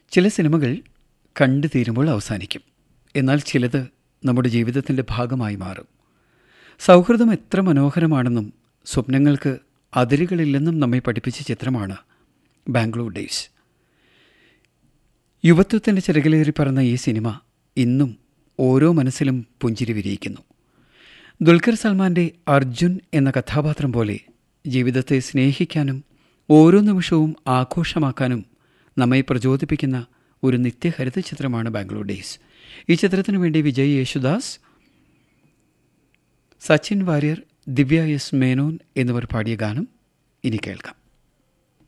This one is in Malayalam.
ചില സിനിമകൾ കണ്ടു തീരുമ്പോൾ അവസാനിക്കും എന്നാൽ ചിലത് നമ്മുടെ ജീവിതത്തിൻ്റെ ഭാഗമായി മാറും സൗഹൃദം എത്ര മനോഹരമാണെന്നും സ്വപ്നങ്ങൾക്ക് അതിരുകളില്ലെന്നും നമ്മെ പഠിപ്പിച്ച ചിത്രമാണ് ബാംഗ്ലൂർ ഡേയ്സ് യുവത്വത്തിൻ്റെ ചിറകിലേറി പറന്ന ഈ സിനിമ ഇന്നും ഓരോ മനസ്സിലും പുഞ്ചിരി വിരിയിക്കുന്നു ദുൽഖർ സൽമാൻ്റെ അർജുൻ എന്ന കഥാപാത്രം പോലെ ജീവിതത്തെ സ്നേഹിക്കാനും ഓരോ നിമിഷവും ആഘോഷമാക്കാനും നമ്മെ പ്രചോദിപ്പിക്കുന്ന ഒരു നിത്യഹരിത ചിത്രമാണ് ബാംഗ്ലൂർ ഡേയ്സ് ഈ ചിത്രത്തിനു വേണ്ടി വിജയ് യേശുദാസ് സച്ചിൻ വാര്യർ ദിവ്യ എസ് മേനോൻ എന്നിവർ പാടിയ ഗാനം ഇനി കേൾക്കാം